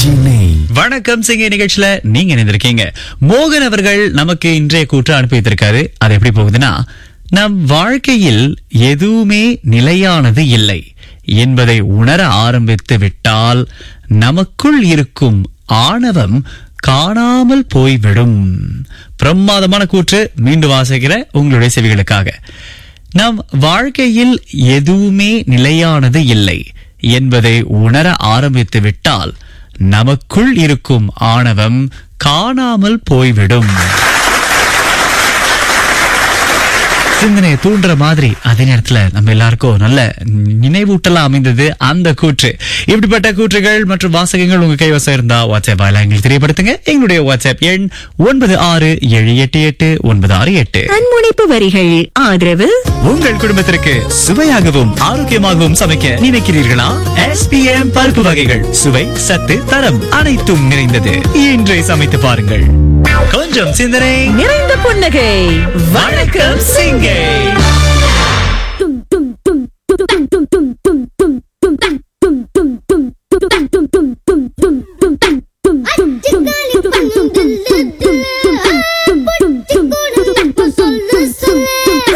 சென்னை வணக்கம் சிங்க நிகழ்ச்சியில நீங்க இணைந்திருக்கீங்க மோகன் அவர்கள் நமக்கு இன்றைய கூற்று அனுப்பி வைத்திருக்காரு அது எப்படி போகுதுன்னா நம் வாழ்க்கையில் எதுவுமே நிலையானது இல்லை என்பதை உணர ஆரம்பித்து விட்டால் நமக்குள் இருக்கும் ஆணவம் காணாமல் போய்விடும் பிரமாதமான கூற்று மீண்டும் வாசிக்கிற உங்களுடைய செவிகளுக்காக நம் வாழ்க்கையில் எதுவுமே நிலையானது இல்லை என்பதை உணர ஆரம்பித்து விட்டால் நமக்குள் இருக்கும் ஆணவம் காணாமல் போய்விடும் சிந்தனையை தூண்டுற மாதிரி அதே நேரத்துல நம்ம எல்லாருக்கும் நல்ல நினைவூட்டலா அமைந்தது அந்த கூற்று இப்படிப்பட்ட கூற்றுகள் மற்றும் வாசகங்கள் உங்க கைவசம் இருந்தா வாட்ஸ்அப் வாயிலா எங்களுக்கு தெரியப்படுத்துங்க எங்களுடைய வாட்ஸ்அப் எண் ஒன்பது ஆறு ஏழு எட்டு எட்டு ஒன்பது ஆறு எட்டு கண்முனைப்பு வரிகள் ஆதரவு உங்கள் குடும்பத்திற்கு சுவையாகவும் ஆரோக்கியமாகவும் சமைக்க நினைக்கிறீர்களா எஸ்பிஎம் பருப்பு வகைகள் சுவை சத்து தரம் அனைத்தும் நிறைந்தது இன்றே சமைத்து பாருங்கள் கொஞ்சம் சிந்தனை நிறைந்த புன்னகை வணக்கம் சிங்கை